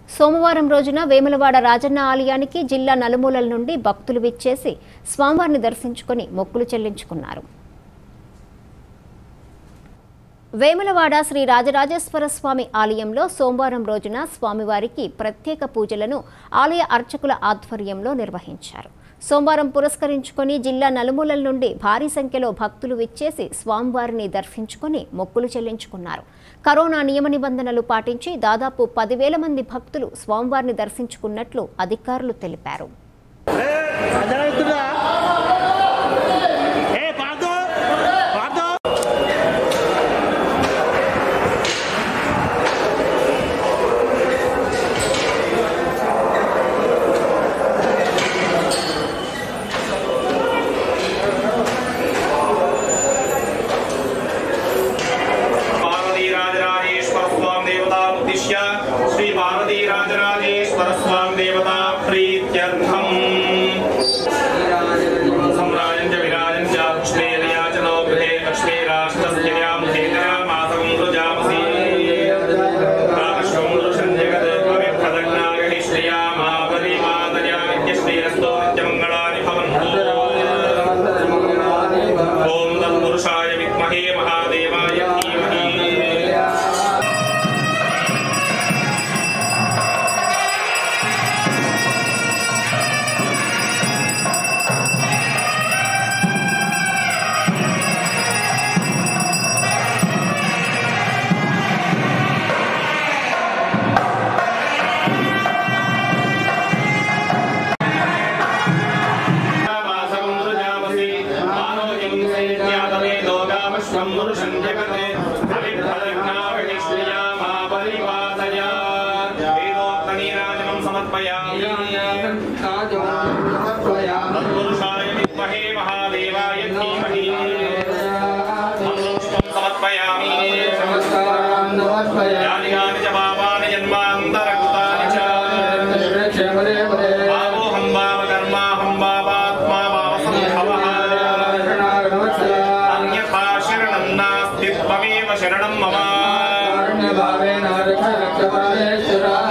సోమవారం రోజున వేములవాడ రాజన్న ఆలయానికి జిల్లా నలుమూలల నుండి భక్తులు విచ్చేసి స్వామివారిని దర్శించుకొని మొక్కులు చెల్లించుకున్నారు వేములవాడ శ్రీ రాజరాజేశ్వర స్వామి ఆలయంలో సోమవారం రోజున స్వామివారికి ప్రత్యేక పూజలను ఆలయ అర్చకుల ఆధ్వర్యంలో నిర్వహించారు సోమవారం పురస్కరించుకొని జిల్లా నలుమూలల నుండి భారీ సంఖ్యలో భక్తులు విచ్చేసి స్వామివారిని దర్శించుకొని మొక్కులు చెల్లించుకున్నారు కరోనా నియమ నిబంధనలు పాటించి దాదాపు పదివేల మంది భక్తులు స్వామివారిని దర్శించుకున్నట్లు అధికారులు తెలిపారు అర్థమవుతుందా ఏ పార్దో పార్దో पार्वतीराजराजेश्वर स्वाम देवता उद्दिश्य श्री पार्वतीराजराजेश्वर स्वाम देवता प्रीत्यर्थम् सम्राजं च विराजं च पुष्पेनया च नो गृहे लक्ष्मीराष्ट्रस्य व्यामुखे मासं रुजामसि कामश्वं रुषं जगत् पवित्रदग्नागणि श्रिया महापरिमातया नित्यश्रीरस्तो नित्यमङ्गलानि भवन्तु ॐ तत्पुरुषाय विद्महे महादेवाय धीमहि బాబోహం బావ కర్మాహం బావాత్మా భావసంభవః అన్యథా శరణం నాస్తి త్వమేవ శరణం మమ భావేన రక్ష రక్ష